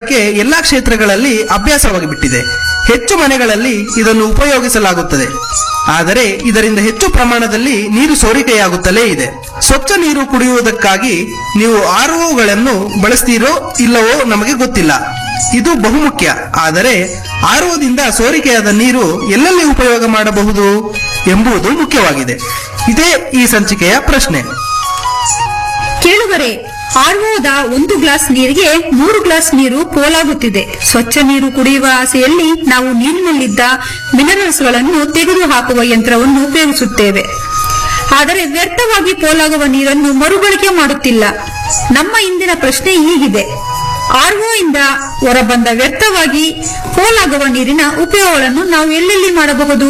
ಕಾಲಕ್ಕೆ ಎಲ್ಲಾ ಕ್ಷೇತ್ರಗಳಲ್ಲಿ ಅಭ್ಯಾಸವಾಗಿ ಬಿಟ್ಟಿದೆ ಹೆಚ್ಚು ಮನೆಗಳಲ್ಲಿ ಇದನ್ನು ಉಪಯೋಗಿಸಲಾಗುತ್ತದೆ ಆದರೆ ಇದರಿಂದ ಹೆಚ್ಚು ಪ್ರಮಾಣದಲ್ಲಿ ನೀರು ಸೋರಿಕೆಯಾಗುತ್ತಲೇ ಇದೆ ಸ್ವಚ್ಛ ನೀರು ಕುಡಿಯುವುದಕ್ಕಾಗಿ ನೀವು ಆರ್ಒಗಳನ್ನು ಬಳಸ್ತೀರೋ ಇಲ್ಲವೋ ನಮಗೆ ಗೊತ್ತಿಲ್ಲ ಇದು ಬಹುಮುಖ್ಯ ಆದರೆ ಆರ್ಒದಿಂದ ಸೋರಿಕೆಯಾದ ನೀರು ಎಲ್ಲೆಲ್ಲಿ ಉಪಯೋಗ ಮಾಡಬಹುದು ಎಂಬುದು ಮುಖ್ಯವಾಗಿದೆ ಇದೇ ಈ ಸಂಚಿಕೆಯ ಪ್ರಶ್ನೆ ಕೇಳುಗರೆ ಆರ್ವೋದ ಒಂದು ಗ್ಲಾಸ್ ನೀರಿಗೆ ಮೂರು ಗ್ಲಾಸ್ ನೀರು ಪೋಲಾಗುತ್ತಿದೆ ಸ್ವಚ್ಛ ನೀರು ಕುಡಿಯುವ ಆಸೆಯಲ್ಲಿ ನಾವು ನೀರಿನಲ್ಲಿದ್ದ ಮಿನರಲ್ಸ್ ಗಳನ್ನು ತೆಗೆದುಹಾಕುವ ಯಂತ್ರವನ್ನು ಉಪಯೋಗಿಸುತ್ತೇವೆ ಆದರೆ ವ್ಯರ್ಥವಾಗಿ ಪೋಲಾಗುವ ನೀರನ್ನು ಮರುಬಳಕೆ ಮಾಡುತ್ತಿಲ್ಲ ನಮ್ಮ ಇಂದಿನ ಪ್ರಶ್ನೆ ಹೀಗಿದೆ ಆರ್ಒ ಇಂದ ಹೊರಬಂದ ವ್ಯರ್ಥವಾಗಿ ಪೋಲಾಗುವ ನೀರಿನ ಉಪಯೋಗಗಳನ್ನು ನಾವು ಎಲ್ಲೆಲ್ಲಿ ಮಾಡಬಹುದು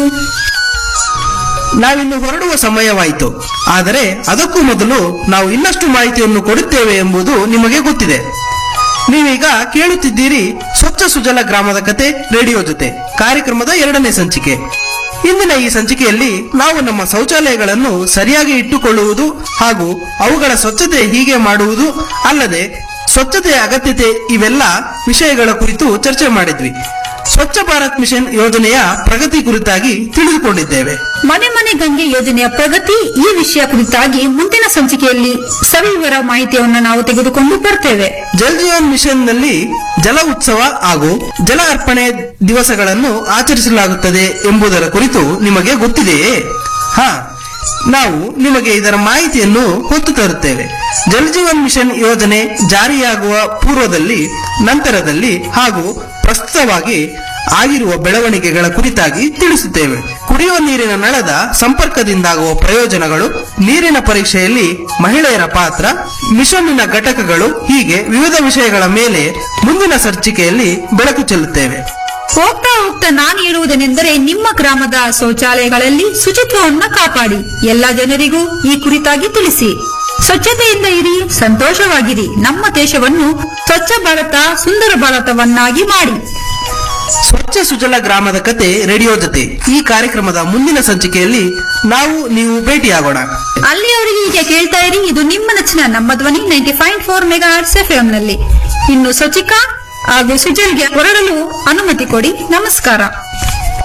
ನಾವಿನ್ನು ಹೊರಡುವ ಸಮಯವಾಯಿತು ಆದರೆ ಅದಕ್ಕೂ ಮೊದಲು ನಾವು ಇನ್ನಷ್ಟು ಮಾಹಿತಿಯನ್ನು ಕೊಡುತ್ತೇವೆ ಎಂಬುದು ನಿಮಗೆ ಗೊತ್ತಿದೆ ನೀವೀಗ ಕೇಳುತ್ತಿದ್ದೀರಿ ಸ್ವಚ್ಛ ಸುಜಲ ಗ್ರಾಮದ ಕತೆ ರೇಡಿಯೋ ಜೊತೆ ಕಾರ್ಯಕ್ರಮದ ಎರಡನೇ ಸಂಚಿಕೆ ಇಂದಿನ ಈ ಸಂಚಿಕೆಯಲ್ಲಿ ನಾವು ನಮ್ಮ ಶೌಚಾಲಯಗಳನ್ನು ಸರಿಯಾಗಿ ಇಟ್ಟುಕೊಳ್ಳುವುದು ಹಾಗೂ ಅವುಗಳ ಸ್ವಚ್ಛತೆ ಹೀಗೆ ಮಾಡುವುದು ಅಲ್ಲದೆ ಸ್ವಚ್ಛತೆಯ ಅಗತ್ಯತೆ ಇವೆಲ್ಲ ವಿಷಯಗಳ ಕುರಿತು ಚರ್ಚೆ ಮಾಡಿದ್ವಿ ಸ್ವಚ್ಛ ಭಾರತ್ ಮಿಷನ್ ಯೋಜನೆಯ ಪ್ರಗತಿ ಕುರಿತಾಗಿ ತಿಳಿದುಕೊಂಡಿದ್ದೇವೆ ಮನೆ ಮನೆ ಗಂಗೆ ಯೋಜನೆಯ ಪ್ರಗತಿ ಈ ವಿಷಯ ಕುರಿತಾಗಿ ಮುಂದಿನ ಸಂಚಿಕೆಯಲ್ಲಿ ಸವಿವರ ಮಾಹಿತಿಯನ್ನು ನಾವು ತೆಗೆದುಕೊಂಡು ಬರ್ತೇವೆ ಜಲ್ ಜೀವನ್ ಮಿಷನ್ ನಲ್ಲಿ ಜಲ ಉತ್ಸವ ಹಾಗೂ ಜಲ ಅರ್ಪಣೆ ದಿವಸಗಳನ್ನು ಆಚರಿಸಲಾಗುತ್ತದೆ ಎಂಬುದರ ಕುರಿತು ನಿಮಗೆ ಗೊತ್ತಿದೆಯೇ ಹಾ ನಾವು ನಿಮಗೆ ಇದರ ಮಾಹಿತಿಯನ್ನು ಹೊತ್ತು ತರುತ್ತೇವೆ ಜಲ್ ಜೀವನ್ ಮಿಷನ್ ಯೋಜನೆ ಜಾರಿಯಾಗುವ ಪೂರ್ವದಲ್ಲಿ ನಂತರದಲ್ಲಿ ಹಾಗೂ ಪ್ರಸ್ತುತವಾಗಿ ಆಗಿರುವ ಬೆಳವಣಿಗೆಗಳ ಕುರಿತಾಗಿ ತಿಳಿಸುತ್ತೇವೆ ಕುಡಿಯುವ ನೀರಿನ ನಳದ ಸಂಪರ್ಕದಿಂದಾಗುವ ಪ್ರಯೋಜನಗಳು ನೀರಿನ ಪರೀಕ್ಷೆಯಲ್ಲಿ ಮಹಿಳೆಯರ ಪಾತ್ರ ಮಿಷನ್ನಿನ ಘಟಕಗಳು ಹೀಗೆ ವಿವಿಧ ವಿಷಯಗಳ ಮೇಲೆ ಮುಂದಿನ ಸಂಚಿಕೆಯಲ್ಲಿ ಬೆಳಕು ಚೆಲ್ಲುತ್ತೇವೆ ಹೋಗ್ತಾ ಹೋಗ್ತಾ ನಾನು ಹೇಳುವುದೇನೆಂದರೆ ನಿಮ್ಮ ಗ್ರಾಮದ ಶೌಚಾಲಯಗಳಲ್ಲಿ ಶುಚಿತ್ವವನ್ನು ಕಾಪಾಡಿ ಎಲ್ಲ ಜನರಿಗೂ ಈ ಕುರಿತಾಗಿ ತಿಳಿಸಿ ಸ್ವಚ್ಛತೆಯಿಂದ ಇರಿ ಸಂತೋಷವಾಗಿರಿ ನಮ್ಮ ದೇಶವನ್ನು ಸ್ವಚ್ಛ ಭಾರತ ಸುಂದರ ಭಾರತವನ್ನಾಗಿ ಮಾಡಿ ಸ್ವಚ್ಛ ಸುಜಲ ಗ್ರಾಮದ ಕತೆ ರೇಡಿಯೋ ಜೊತೆ ಈ ಕಾರ್ಯಕ್ರಮದ ಮುಂದಿನ ಸಂಚಿಕೆಯಲ್ಲಿ ನಾವು ನೀವು ಭೇಟಿಯಾಗೋಣ ಅಲ್ಲಿಯವರೆಗೆ ಈಗ ಕೇಳ್ತಾ ಇರಿ ಇದು ನಿಮ್ಮ ನೆಚ್ಚಿನ ನಮ್ಮ ಧ್ವನಿ ninety point four mega F ನಲ್ಲಿ ಇನ್ನು ಸ್ವಚಿಕಾ ಹಾಗೂ ಸುಜಲ್ಗೆ ಹೊರಡಲು ಅನುಮತಿ ಕೊಡಿ ನಮಸ್ಕಾರ